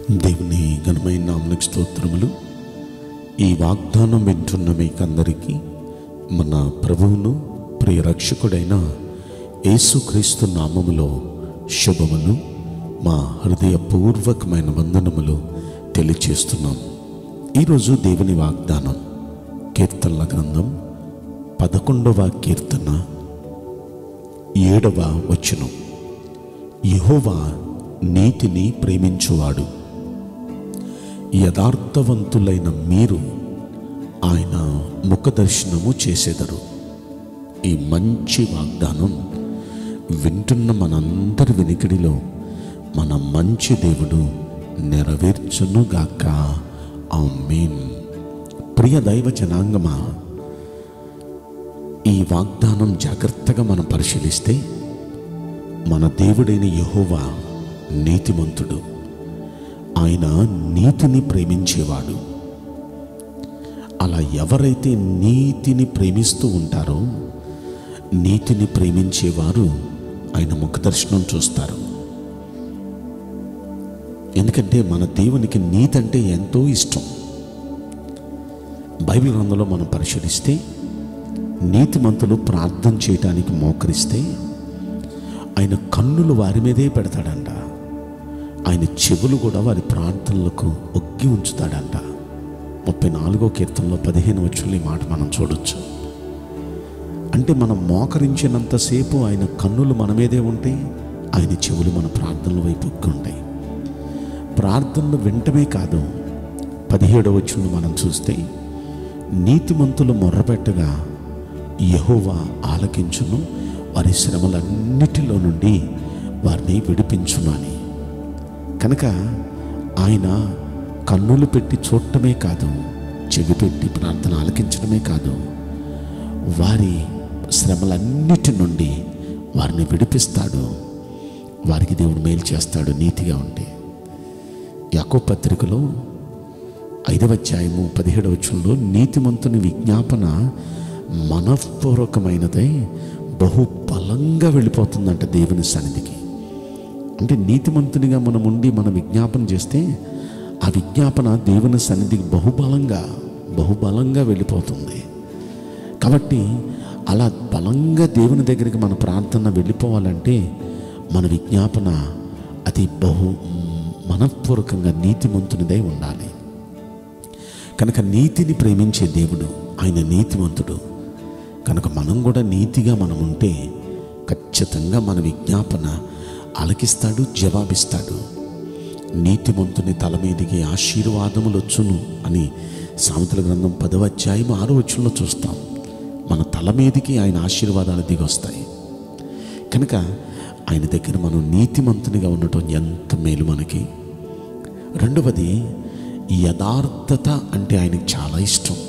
దేవుని ఘనమైన నామనికి స్తోత్రములు ఈ వాగ్దానం వింటున్న మీకందరికీ మన ప్రభువును ప్రియ రక్షకుడైన యేసుక్రీస్తు నామములో శుభములు మా హృదయపూర్వకమైన వందనములు తెలియచేస్తున్నాం ఈరోజు దేవుని వాగ్దానం కీర్తనల గ్రంథం పదకొండవ కీర్తన ఏడవ వచనం యెహోవా నీతిని ప్రేమించువాడు యథార్థవంతులైన మీరు ఆయన ముఖదర్శనము చేసేదరు ఈ మంచి వాగ్దానం వింటున్న మనందరి వినికిడిలో మన మంచి దేవుడు నెరవేర్చునుగాక ఆమేన్ ప్రియ దైవ జనాంగమా ఈ వాగ్దానం జాగ్రత్తగా మనం పరిశీలిస్తే మన దేవుడైన యెహోవా నీతిమంతుడు ఆయన నీతిని ప్రేమించేవాడు అలా ఎవరైతే నీతిని ప్రేమిస్తూ ఉంటారో నీతిని ప్రేమించేవారు ఆయన ముఖదర్శనం చూస్తారు ఎందుకంటే మన దేవునికి నీతి అంటే ఎంతో ఇష్టం బైబిల్ గ్రంథంలో మనం పరిశీలిస్తే నీతిమంతులు ప్రార్థన చేయటానికి మోకరిస్తే ఆయన కన్నులు వారి మీదే పెడతాడంట ఆయన చెవులు కూడా వారి ప్రార్థనలకు ఒగ్గి ఉంచుతాడంట ముప్పై నాలుగో కీర్తనలో పదిహేను వచ్చులు ఈ మాట మనం చూడొచ్చు అంటే మనం మోకరించినంతసేపు ఆయన కన్నులు మన మీదే ఉంటాయి ఆయన చెవులు మన ప్రార్థనల వైపు ఒగ్గి ఉంటాయి ప్రార్థనలు వింటమే కాదు పదిహేడవ వచ్చును మనం చూస్తే నీతిమంతులు మొర్రపెట్టగా యహోవా ఆలకించును వారి శ్రమలన్నిటిలో నుండి వారిని విడిపించును అని కనుక ఆయన కన్నులు పెట్టి చూడటమే కాదు చెవి పెట్టి ప్రార్థన ఆలకించడమే కాదు వారి శ్రమలన్నిటి నుండి వారిని విడిపిస్తాడు వారికి దేవుడు మేలు చేస్తాడు నీతిగా ఉంటే యాకో పత్రికలో ఐదవ అధ్యాయము పదిహేడవ వచనంలో నీతిమంతుని విజ్ఞాపన మనఃపూర్వకమైనదై బహు బలంగా వెళ్ళిపోతుందంట దేవుని సన్నిధికి అంటే నీతిమంతునిగా మనం ఉండి మనం విజ్ఞాపన చేస్తే ఆ విజ్ఞాపన దేవుని సన్నిధికి బహుబలంగా బహుబలంగా వెళ్ళిపోతుంది కాబట్టి అలా బలంగా దేవుని దగ్గరికి మన ప్రార్థన వెళ్ళిపోవాలంటే మన విజ్ఞాపన అది బహు మనఃపూర్వకంగా నీతిమంతునిదై ఉండాలి కనుక నీతిని ప్రేమించే దేవుడు ఆయన నీతిమంతుడు కనుక మనం కూడా నీతిగా మనం ఉంటే ఖచ్చితంగా మన విజ్ఞాపన ఆలకిస్తాడు జవాబిస్తాడు నీతిమంతుని తల మీదికి ఆశీర్వాదములు వచ్చును అని సామెతల గ్రంథం పదవ అధ్యాయం ఆరో వచ్చులో చూస్తాం మన తల మీదికి ఆయన ఆశీర్వాదాలు దిగొస్తాయి కనుక ఆయన దగ్గర మనం నీతిమంతునిగా ఉండటం ఎంత మేలు మనకి రెండవది యథార్థత అంటే ఆయనకు చాలా ఇష్టం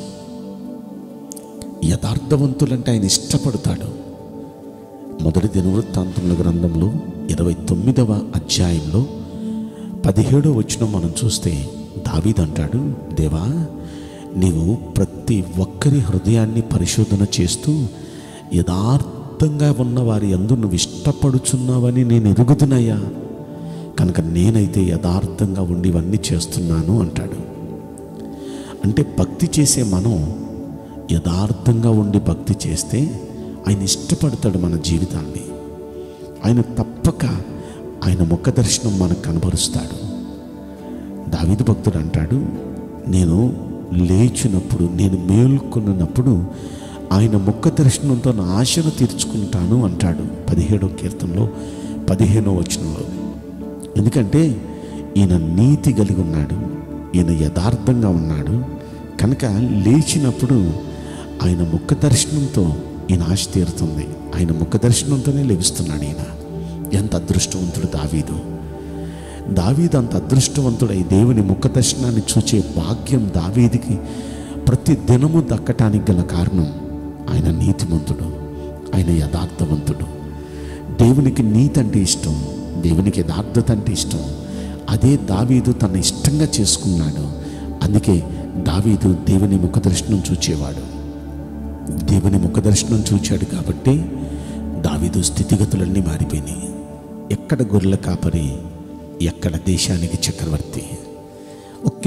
యథార్థవంతులంటే ఆయన ఇష్టపడతాడు మొదటి దినవృత్తాంతముల గ్రంథంలో ఇరవై తొమ్మిదవ అధ్యాయంలో పదిహేడో వచ్చిన మనం చూస్తే దావీద్ అంటాడు దేవా నీవు ప్రతి ఒక్కరి హృదయాన్ని పరిశోధన చేస్తూ యథార్థంగా ఉన్న వారి అందు నువ్వు ఇష్టపడుచున్నావని నేను ఎరుగుతున్నయ్యా కనుక నేనైతే యథార్థంగా ఉండి ఇవన్నీ చేస్తున్నాను అంటాడు అంటే భక్తి చేసే మనం యథార్థంగా ఉండి భక్తి చేస్తే ఆయన ఇష్టపడతాడు మన జీవితాన్ని ఆయన తప్పక ఆయన ముఖ దర్శనం మనకు కనబరుస్తాడు దావిద భక్తుడు అంటాడు నేను లేచినప్పుడు నేను మేల్కొన్నప్పుడు ఆయన ముఖ దర్శనంతో నా ఆశను తీర్చుకుంటాను అంటాడు పదిహేడో కీర్తనలో పదిహేనో వచనంలో ఎందుకంటే ఈయన నీతి కలిగి ఉన్నాడు ఈయన యథార్థంగా ఉన్నాడు కనుక లేచినప్పుడు ఆయన ముఖ దర్శనంతో ఈయన ఆశ తీరుతుంది ఆయన ముఖ దర్శనంతోనే లభిస్తున్నాడు ఈయన ఎంత అదృష్టవంతుడు దావీదు దావీదు అంత అదృష్టవంతుడై దేవుని ముఖ దర్శనాన్ని చూచే భాగ్యం దావీదికి ప్రతి దినము దక్కటానికి గల కారణం ఆయన నీతిమంతుడు ఆయన యథార్థవంతుడు దేవునికి నీతి అంటే ఇష్టం దేవునికి యథార్థత అంటే ఇష్టం అదే దావీదు తన ఇష్టంగా చేసుకున్నాడు అందుకే దావీదు దేవుని ముఖ దర్శనం చూచేవాడు దేవుని ముఖ దర్శనం చూచాడు కాబట్టి దావీదు స్థితిగతులన్నీ మారిపోయినాయి ఎక్కడ గొర్రెల కాపరి ఎక్కడ దేశానికి చక్రవర్తి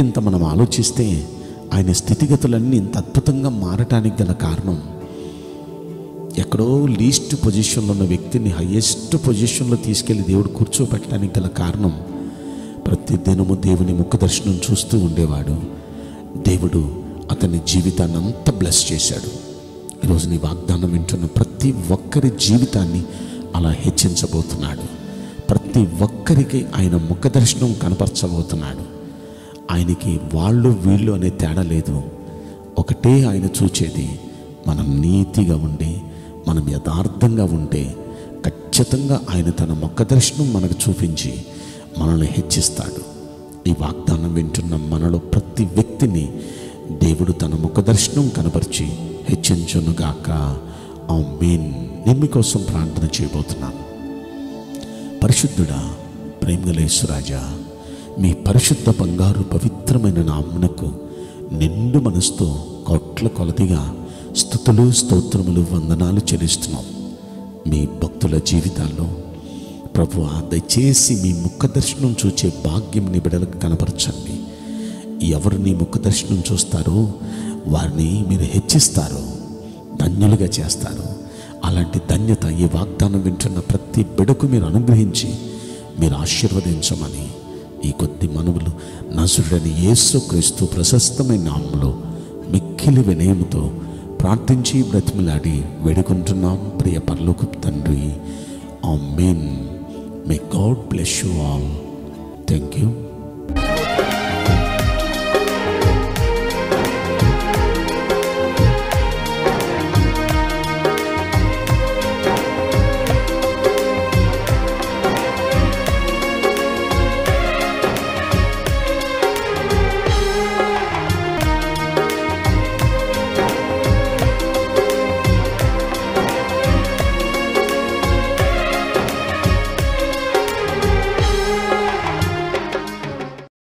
ఇంత మనం ఆలోచిస్తే ఆయన స్థితిగతులన్నీ ఇంత అద్భుతంగా మారటానికి గల కారణం ఎక్కడో లీస్ట్ పొజిషన్లో ఉన్న వ్యక్తిని హయ్యెస్ట్ పొజిషన్లో తీసుకెళ్లి దేవుడు కూర్చోబెట్టడానికి గల కారణం ప్రతి దినము దేవుని ముఖ దర్శనం చూస్తూ ఉండేవాడు దేవుడు అతని జీవితాన్ని అంతా బ్లెస్ చేశాడు ఈరోజు నీ వాగ్దానం వింటున్న ప్రతి ఒక్కరి జీవితాన్ని అలా హెచ్చించబోతున్నాడు ప్రతి ఒక్కరికి ఆయన ముఖ దర్శనం కనపరచబోతున్నాడు ఆయనకి వాళ్ళు వీళ్ళు అనే తేడా లేదు ఒకటే ఆయన చూచేది మనం నీతిగా ఉండి మనం యథార్థంగా ఉంటే ఖచ్చితంగా ఆయన తన ముఖ దర్శనం మనకు చూపించి మనల్ని హెచ్చిస్తాడు ఈ వాగ్దానం వింటున్న మనలో ప్రతి వ్యక్తిని దేవుడు తన ముఖ దర్శనం కనపరిచి హెచ్చించునుగాక ఆ మీన్ నేను మీకోసం ప్రార్థన చేయబోతున్నాను పరిశుద్ధుడా ప్రేమగలేశ్వరాజా మీ పరిశుద్ధ బంగారు పవిత్రమైన నామునకు నిండు మనసుతో కోట్ల కొలదిగా స్థుతులు స్తోత్రములు వందనాలు చెల్లిస్తున్నాం మీ భక్తుల జీవితాల్లో ప్రభు దయచేసి మీ ముఖ దర్శనం చూచే భాగ్యం నీ బిడ్డలకు కనపరచండి ఎవరు నీ ముఖ దర్శనం చూస్తారో వారిని మీరు హెచ్చిస్తారు ధన్యులుగా చేస్తారు అలాంటి ధన్యత ఈ వాగ్దానం వింటున్న ప్రతి బిడకు మీరు అనుగ్రహించి మీరు ఆశీర్వదించమని ఈ కొద్ది మనవులు నసుడని యేసు క్రీస్తు ప్రశస్తమైన నామంలో మిక్కిలి వినయముతో ప్రార్థించి బ్రతిమలాడి వేడుకుంటున్నాం ప్రియ పర్లోకు తండ్రి amen may God bless you all thank you